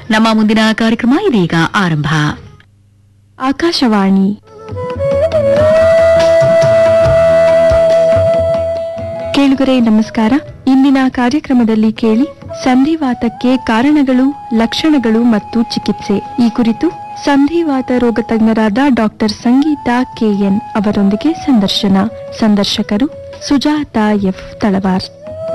ನಮ್ಮ ಮುಂದಿನ ಕಾರ್ಯಕ್ರಮ ಇದೀಗ ಆರಂಭ ಆಕಾಶವಾಣಿ ಕೇಳುಗರೆ ನಮಸ್ಕಾರ ಇಂದಿನ ಕಾರ್ಯಕ್ರಮದಲ್ಲಿ ಕೇಳಿ ಸಂಧಿವಾತಕ್ಕೆ ಕಾರಣಗಳು ಲಕ್ಷಣಗಳು ಮತ್ತು ಚಿಕಿತ್ಸೆ ಈ ಕುರಿತು ಸಂಧಿವಾತ ರೋಗ ತಜ್ಞರಾದ ಡಾಕ್ಟರ್ ಸಂಗೀತಾ ಕೆಎನ್ ಅವರೊಂದಿಗೆ ಸಂದರ್ಶನ ಸಂದರ್ಶಕರು ಸುಜಾತಾ ಎಫ್ ತಳವಾರ್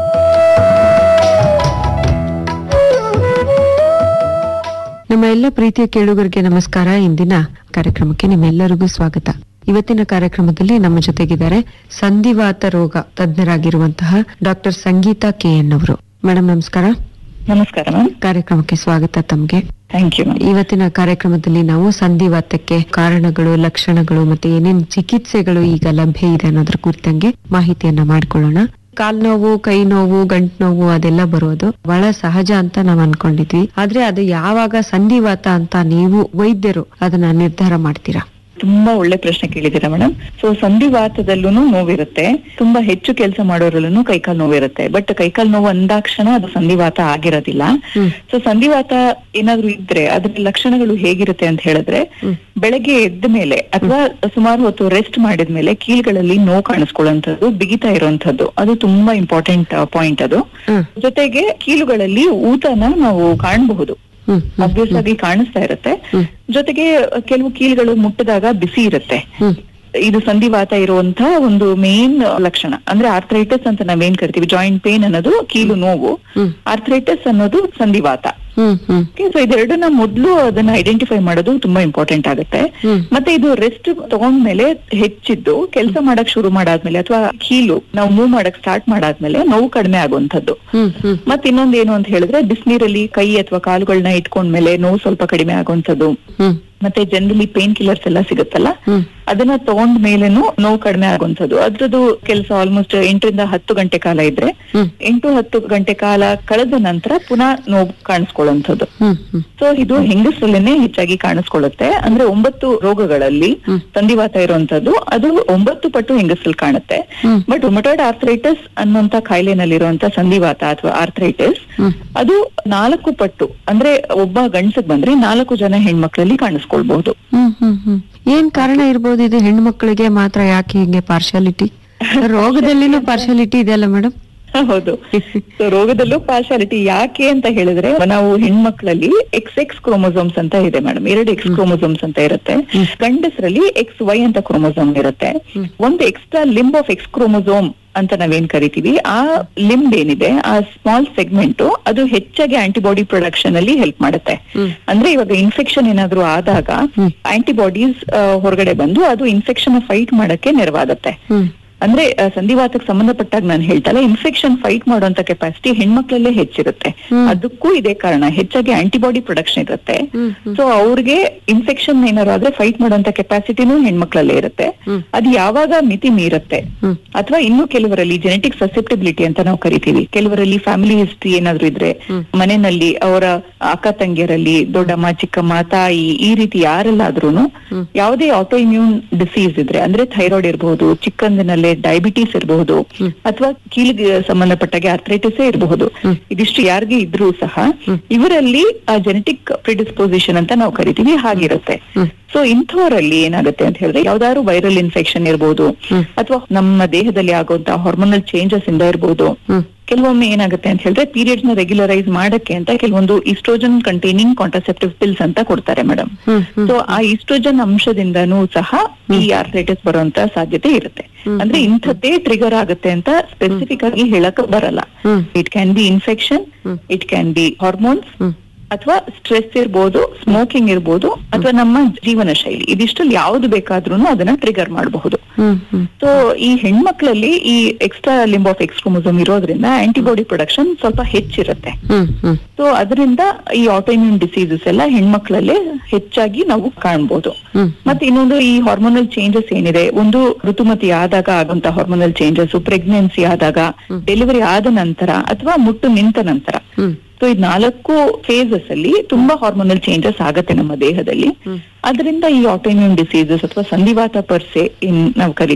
ನಮ್ಮ ಎಲ್ಲ ಪ್ರೀತಿಯ ಕೇಳುಗರಿಗೆ ನಮಸ್ಕಾರ ಇಂದಿನ ಕಾರ್ಯಕ್ರಮಕ್ಕೆ ನಿಮ್ಮೆಲ್ಲರಿಗೂ ಸ್ವಾಗತ ಇವತ್ತಿನ ಕಾರ್ಯಕ್ರಮದಲ್ಲಿ ನಮ್ಮ ಜೊತೆಗಿದ್ದಾರೆ ಸಂಧಿವಾತ ರೋಗ ತಜ್ಞರಾಗಿರುವಂತಹ ಡಾಕ್ಟರ್ ಸಂಗೀತಾ ಕೆ ಎನ್ ಅವರು ಮೇಡಮ್ ನಮಸ್ಕಾರ ನಮಸ್ಕಾರ ಮ್ಯಾಮ್ ಕಾರ್ಯಕ್ರಮಕ್ಕೆ ಸ್ವಾಗತ ತಮ್ಗೆ ಥ್ಯಾಂಕ್ ಯು ಮ್ಯಾಮ್ ಇವತ್ತಿನ ಕಾರ್ಯಕ್ರಮದಲ್ಲಿ ನಾವು ಸಂಧಿವಾತಕ್ಕೆ ಕಾರಣಗಳು ಲಕ್ಷಣಗಳು ಮತ್ತೆ ಏನೇನ್ ಚಿಕಿತ್ಸೆಗಳು ಈಗ ಲಭ್ಯ ಇದೆ ಅನ್ನೋದ್ರ ಕುರಿತಂಗೆ ಮಾಹಿತಿಯನ್ನ ಮಾಡ್ಕೊಳ್ಳೋಣ ಕಾಲ್ ನೋವು ಕೈ ನೋವು ಗಂಟ್ ನೋವು ಅದೆಲ್ಲ ಬರೋದು ಬಹಳ ಸಹಜ ಅಂತ ನಾವ್ ಅನ್ಕೊಂಡಿದ್ವಿ ಆದ್ರೆ ಅದು ಯಾವಾಗ ಸಂಧಿವಾತ ಅಂತ ನೀವು ವೈದ್ಯರು ಅದನ್ನ ನಿರ್ಧಾರ ಮಾಡ್ತೀರಾ ತುಂಬಾ ಒಳ್ಳೆ ಪ್ರಶ್ನೆ ಕೇಳಿದ್ದೀರಾ ಮೇಡಮ್ ಸೊ ಸಂಧಿವಾತದಲ್ಲೂ ನೋವಿರುತ್ತೆ ತುಂಬಾ ಹೆಚ್ಚು ಕೆಲಸ ಮಾಡೋರಲ್ಲೂ ಕೈಕಾಲ್ ನೋವಿರುತ್ತೆ ಬಟ್ ಕೈಕಾಲ್ ನೋವು ಅಂದಾಕ್ಷಣ ಅದು ಸಂಧಿವಾತ ಆಗಿರೋದಿಲ್ಲ ಹ್ಮ್. ಸೊ ಸಂಧಿವಾತ ಏನಾದ್ರೂ ಇದ್ರೆ ಅದ್ರ ಲಕ್ಷಣಗಳು ಹೇಗಿರುತ್ತೆ ಅಂತ ಹೇಳಿದ್ರೆ ಹ್ಮ್. ಬೆಳಗ್ಗೆ ಎದ್ದ ಮೇಲೆ ಅಥವಾ ಸುಮಾರು ಹೊತ್ತು ರೆಸ್ಟ್ ಮಾಡಿದ್ಮೇಲೆ ಕೀಲ್ಗಳಲ್ಲಿ ನೋವು ಕಾಣಿಸ್ಕೊಳ್ಳುವಂಥದ್ದು ಬಿಗಿತಾ ಇರುವಂತದ್ದು ಅದು ತುಂಬಾ ಇಂಪಾರ್ಟೆಂಟ್ ಪಾಯಿಂಟ್ ಅದು ಹ್ಮ್ ಜೊತೆಗೆ ಕೀಲುಗಳಲ್ಲಿ ಊತನ ನಾವು ಕಾಣಬಹುದು ಹ್ಮ್ ಹ್ಮ್ ಅಬ್ವಿಯಸ್ ಆಗಿ ಕಾಣಿಸ್ತಾ ಇರುತ್ತೆ ಹ್ಮ್. ಜೊತೆಗೆ ಕೆಲವು ಕೀಲ್ಗಳು ಮುಟ್ಟಿದಾಗ ಬಿಸಿ ಇರುತ್ತೆ ಹ್ಮ್ ಇದು ಸಂಧಿವಾತ ಇರುವಂತ ಒಂದು ಮೇನ್ ಲಕ್ಷಣ ಅಂದ್ರೆ ಆರ್ಥರೈಟಿಸ್ ಅಂತ ನಾವೇನ್ ಕರಿತೀವಿ ಜಾಯಿಂಟ್ ಪೇನ್ ಅನ್ನೋದು ಕೀಲು ನೋವು ಹ್ಮ್ ಆರ್ಥರೈಟಿಸ್ ಅನ್ನೋದು ಸಂಧಿವಾತ ಹ್ಮ್ ಹ್ಮ್ ಸೊ ಇದೆರಡನ್ನ ಮೊದಲು ಅದನ್ನ ಐಡೆಂಟಿಫೈ ಮಾಡೋದು ತುಂಬಾ ಇಂಪಾರ್ಟೆಂಟ್ ಆಗುತ್ತೆ ಹ್ಮ್ ಮತ್ತೆ ಇದು ರೆಸ್ಟ್ ತಗೊಂಡ್ಮೇಲೆ ಹೆಚ್ಚಿದ್ದು ಕೆಲಸ ಮಾಡಕ್ ಶುರು ಮಾಡಾದ್ಮೇಲೆ ಅಥವಾ ಕೀಲು ನಾವು ಮೂವ್ ಮಾಡಕ್ ಸ್ಟಾರ್ಟ್ ಮಾಡಾದ್ಮೇಲೆ ನೋವು ಕಡಿಮೆ ಆಗುವಂತದ್ದು ಹ್ಮ್ ಹ್ಮ್ ಮತ್ ಇನ್ನೊಂದ್ ಏನು ಅಂತ ಹೇಳಿದ್ರೆ ಬಿಸಿನೀರಲ್ಲಿ ಕೈ ಅಥವಾ ಕಾಲುಗಳನ್ನ ಇಟ್ಕೊಂಡ್ಮೇಲೆ ನೋವು ಸ್ವಲ್ಪ ಕಡಿಮೆ ಆಗುವಂತದ್ದು ಹ್ಮ್ ಮತ್ತೆ ಜನರಲಿ ಪೇನ್ ಕಿಲ್ಲರ್ಸ್ ಎಲ್ಲ ಸಿಗುತ್ತಲ್ಲ ಹ್ಮ್ ಅದನ್ನ ತಗೊಂಡ್ ಮೇಲೇನು ನೋವು ಕಡಿಮೆ ಆಗುವಂತದ್ದು ಅದ್ರದ್ದು ಕೆಲಸ ಆಲ್ಮೋಸ್ಟ್ ಎಂಟರಿಂದ ಹತ್ತು ಗಂಟೆ ಕಾಲ ಇದ್ರೆ ಹ್ಮ್ ಎಂಟು ಹತ್ತು ಗಂಟೆ ಕಾಲ ಕಳೆದ ನಂತರ ಪುನಃ ನೋವು ಕಾಣಿಸ್ಕೊಳ್ಳುವಂಥದ್ದು ಹ್ಮ್ ಹ್ಮ್ ಸೊ ಇದು ಹೆಂಗಸರಲ್ಲೇನೆ ಹೆಚ್ಚಾಗಿ ಕಾಣಿಸ್ಕೊಳ್ಳುತ್ತೆ ಅಂದ್ರೆ ಒಂಬತ್ತು ರೋಗಗಳಲ್ಲಿ ಹ್ಮ್. ಸಂಧಿವಾತ ಇರುವಂತದ್ದು ಅದು ಒಂಬತ್ತು ಪಟ್ಟು ಹೆಂಗಸರಲ್ಲಿ ಕಾಣುತ್ತೆ ಹ್ಮ್. ಬಟ್ ರುಮಟಾಯ್ಡ್ ಆರ್ಥರೈಟಿಸ್ ಅನ್ನುವಂತ ಕಾಯಿಲೆನಲ್ಲಿರುವಂತ ಸಂಧಿವಾತ ಅಥವಾ ಆರ್ಥರೈಟಿಸ್ ಹ್ಮ್ ಅದು ನಾಲ್ಕು ಪಟ್ಟು ಅಂದ್ರೆ ಒಬ್ಬ ಗಂಡಸಗ್ ಬಂದ್ರೆ ನಾಲ್ಕು ಜನ ಹೆಣ್ಮಕ್ಳಲ್ಲಿ ಕಾಣಿಸ್ಕೊಳ್ಬಹುದು ಹ್ಮ್ ಹ್ಮ್ ಹ್ಮ್ ಏನ್ ಕಾರಣ ಇರ್ಬೋದು ಇದು ಹೆಣ್ಣು ಮಕ್ಕಳಿಗೆ ಮಾತ್ರ ಯಾಕೆ ಹಿಂಗೆ ಪಾರ್ಶಾಲಿಟಿ ರೋಗದಲ್ಲಿನೂ ಪಾರ್ಶಾಲಿಟಿ ಇದೆಯಲ್ಲ ಮೇಡಮ್ ಹೌದು So, ರೋಗದಲ್ಲೂ ಪಾರ್ಶಾಲಿಟಿ ಯಾಕೆ ಅಂತ ಹೇಳಿದ್ರೆ ನಾವು ಹೆಣ್ಮಕ್ಳಲ್ಲಿ ಎಕ್ಸ್ ಎಕ್ಸ್ ಕ್ರೋಮೋಸೋಮ್ಸ್ ಅಂತ ಇದೆ ಮೇಡಮ್ ಎರಡು ಎಕ್ಸ್ ಕ್ರೋಮೋಸೋಮ್ಸ್ ಅಂತ ಇರುತ್ತೆ ಗಂಡಸರಲ್ಲಿ ಎಕ್ಸ್ ವೈ ಅಂತ ಕ್ರೋಮೋಸೋಮ್ ಇರುತ್ತೆ ಒಂದು extra limb of X chromosome ಅಂತ ನಾವೇನ್ ಕರಿತೀವಿ ಆ ಲಿಂಬ್ ಏನಿದೆ ಆ ಸ್ಮಾಲ್ ಸೆಗ್ಮೆಂಟ್ ಅದು ಹೆಚ್ಚಾಗಿ ಆಂಟಿಬಾಡಿ ಪ್ರೊಡಕ್ಷನ್ ಅಲ್ಲಿ ಹೆಲ್ಪ್ ಮಾಡುತ್ತೆ ಹ್ಮ್. ಅಂದ್ರೆ ಇವಾಗ ಇನ್ಫೆಕ್ಷನ್ ಏನಾದ್ರೂ ಆದಾಗ ಹ್ಮ್. ಆಂಟಿಬಾಡೀಸ್ ಹೊರಗಡೆ ಬಂದು ಅದು ಇನ್ಫೆಕ್ಷನ್ ಫೈಟ್ ಮಾಡಕ್ಕೆ ನೆರವಾಗುತ್ತೆ ಹ್ಮ್ ಅಂದ್ರೆ ಆ, ಸಂಧಿವಾತಕ್ಕೆ ಸಂಬಂಧಪಟ್ಟಾಗ ನಾನು ಹೇಳ್ತಲ್ಲ ಇನ್ಫೆಕ್ಷನ್ ಫೈಟ್ ಮಾಡುವಂತ ಕೆಪಾಸಿಟಿ ಹೆಣ್ಮಕ್ಳಲ್ಲೇ ಹೆಚ್ಚಿರುತ್ತೆ ಹ್ಮ್. ಅದಕ್ಕೂ ಇದೇ ಕಾರಣ ಹೆಚ್ಚಾಗಿ ಆಂಟಿಬಾಡಿ ಪ್ರೊಡಕ್ಷನ್ ಇರುತ್ತೆ ಹ್ಮ್ ಹ್ಮ್ ಸೊ ಅವ್ರಿಗೆ ಇನ್ಫೆಕ್ಷನ್ ಏನಾದ್ರು ಆದ್ರೆ ಫೈಟ್ ಮಾಡುವಂತ ಕೆಪಾಸಿಟಿನೂ ಹೆಣ್ಮಕ್ಳಲ್ಲೇ ಇರುತ್ತೆ ಹ್ಮ್. ಅದು ಯಾವಾಗ ಮಿತಿ ಮೀರುತ್ತೆ ಹ್ಮ್ ಅಥವಾ ಇನ್ನು ಕೆಲವರಲ್ಲಿ ಜೆನೆಟಿಕ್ ಸಸೆಪ್ಟಿಬಿಲಿಟಿ ಅಂತ ನಾವು ಕರಿತೀವಿ ಕೆಲವರಲ್ಲಿ ಫ್ಯಾಮಿಲಿ ಹಿಸ್ಟ್ರಿ ಏನಾದ್ರು ಇದ್ರೆ ಹ್ಮ್. ಮನೆಯಲ್ಲಿ ಅವರ ಅಕ್ಕ ತಂಗಿಯರಲ್ಲಿ ದೊಡ್ಡಮ್ಮ ಚಿಕ್ಕಮ್ಮ ತಾಯಿ ಈ ರೀತಿ ಯಾರೆಲ್ಲಾದ್ರೂನು ಹ್ಮ್. ಯಾವುದೇ ಆಟೋ ಇಮ್ಯೂನ್ ಡಿಸೀಸ್ ಇದ್ರೆ ಅಂದ್ರೆ ಥೈರಾಯ್ಡ್ ಇರಬಹುದು ಚಿಕ್ಕಂದಿನಲ್ಲೇ ಡಯಾಬಿಟಿಸ್ ಇರಬಹುದು ಹ್ಮ್. ಅಥವಾ ಕೀಲಿಗೆ ಸಂಬಂಧಪಟ್ಟಾಗೆ ಆರ್ಥ್ರೈಟಿಸ್ ಇರಬಹುದು ಹ್ಮ್. ಇದಿಷ್ಟು ಯಾರಿಗೆ ಇದ್ರೂ ಸಹ ಹ್ಮ್. ಇವರಲ್ಲಿ ಆ ಜೆನೆಟಿಕ್ ಪ್ರಿಡಿಸ್ಪೋಸಿಷನ್ ಅಂತ ನಾವು ಕರಿತೀವಿ ಹಾಗಿರುತ್ತೆ ಹ್ಮ್. ಸೊ ಇಂಥವರಲ್ಲಿ ಏನಾಗುತ್ತೆ ಅಂತ ಹೇಳಿದ್ರೆ ಯಾವ್ದಾದ್ರು ವೈರಲ್ ಇನ್ಫೆಕ್ಷನ್ ಇರ್ಬೋದು ಹ್ಮ್. ಅಥವಾ ನಮ್ಮ ದೇಹದಲ್ಲಿ ಆಗುವಂತಹ ಹಾರ್ಮೋನಲ್ ಚೇಂಜಸ್ ಇಂದ ಇರ್ಬೋದು ಹ್ಮ್ ಕೆಲವೊಮ್ಮೆ ಏನಾಗುತ್ತೆ ಅಂತ ಹೇಳಿದ್ರೆ ಪೀರಿಯಡ್ಸ್ ನ ರೆಗ್ಯುಲರೈಸ್ ಮಾಡಕ್ಕೆ ಅಂತ ಕೆಲವೊಂದು ಈಸ್ಟ್ರೋಜನ್ ಕಂಟೈನಿಂಗ್ ಕಾಂಟ್ರಸೆಪ್ಟಿವ್ ಪಿಲ್ಸ್ ಅಂತ ಕೊಡ್ತಾರೆ ಮೇಡಮ್ ಹ್ಮ್ ಹ್ಮ್ ಸೊ ಆ ಈಸ್ಟ್ರೋಜನ್ ಅಂಶದಿಂದನೂ ಸಹ ಈ ಆರ್ಥರೈಟಿಸ್ ಬರುವಂತ ಸಾಧ್ಯತೆ ಇರುತ್ತೆ ಹ್ಮ್. ಅಂದ್ರೆ ಇಂಥದ್ದೇ ಟ್ರಿಗರ್ ಆಗುತ್ತೆ ಅಂತ ಸ್ಪೆಸಿಫಿಕ್ ಆಗಿ ಹೇಳಕ್ ಬರಲ್ಲ hmm it can be infection hmm. It can be hormones hmm ಅಥವಾ ಸ್ಟ್ರೆಸ್ ಇರ್ಬೋದು ಸ್ಮೋಕಿಂಗ್ ಇರ್ಬೋದು ಅಥವಾ ನಮ್ಮ ಜೀವನ ಶೈಲಿ ಇದಿಷ್ಟಲ್ಲಿ ಯಾವ್ದು ಬೇಕಾದ್ರೂ ಅದನ್ನ ಟ್ರಿಗರ್ ಮಾಡಬಹುದು ಹ್ಮ್ ಹ್ಮ್ ಸೊ ಈ ಹೆಣ್ಮಕ್ಳಲ್ಲಿ ಈ ಎಕ್ಸ್ಟ್ರಾ ಲಿಂಬ್ ಆಫ್ ಎಕ್ಸ್ಕ್ರೋಮೋಸೋಮ್ ಇರೋದ್ರಿಂದ ಆಂಟಿಬಾಡಿ ಪ್ರೊಡಕ್ಷನ್ ಸ್ವಲ್ಪ ಹೆಚ್ಚಿರುತ್ತೆ ಹ್ಮ್ ಹ್ಮ್ ಸೊ ಅದರಿಂದ ಈ ಆಟೋಇಮ್ಯೂನ್ ಡಿಸೀಸಸ್ ಎಲ್ಲ ಹೆಣ್ಮಕ್ಳಲ್ಲೇ ಹೆಚ್ಚಾಗಿ ನಾವು ಕಾಣ್ಬೋದು ಹ್ಮ್ ಮತ್ತೆ ಇನ್ನೊಂದು ಈ ಹಾರ್ಮೋನಲ್ ಚೇಂಜಸ್ ಏನಿದೆ ಒಂದು ಋತುಮತಿ ಆದಾಗ ಆಗುವಂತ ಹಾರ್ಮೋನಲ್ ಚೇಂಜಸ್ ಪ್ರೆಗ್ನೆನ್ಸಿ ಆದಾಗ ಡೆಲಿವರಿ ಆದ ನಂತರ ಅಥವಾ ಮುಟ್ಟು ನಿಂತ ನಂತರ ಹ್ಮ್ ಸೊ ಈ ನಾಲ್ಕು ಫೇಸಸ್ ಅಲ್ಲಿ ತುಂಬಾ ಹಾರ್ಮೋನಲ್ ಚೇಂಜಸ್ ಆಗತ್ತೆ ನಮ್ಮ ದೇಹದಲ್ಲಿ ಹ್ಮ್. ಅದರಿಂದ ಈ ಆಟೋಇಮ್ಯೂನ್ ಡಿಸೀಸಸ್ ಅಥವಾ ಸಂಧಿವಾತ ಪರ್ಸೆ ನಾವು ಕರಿತೀವಿ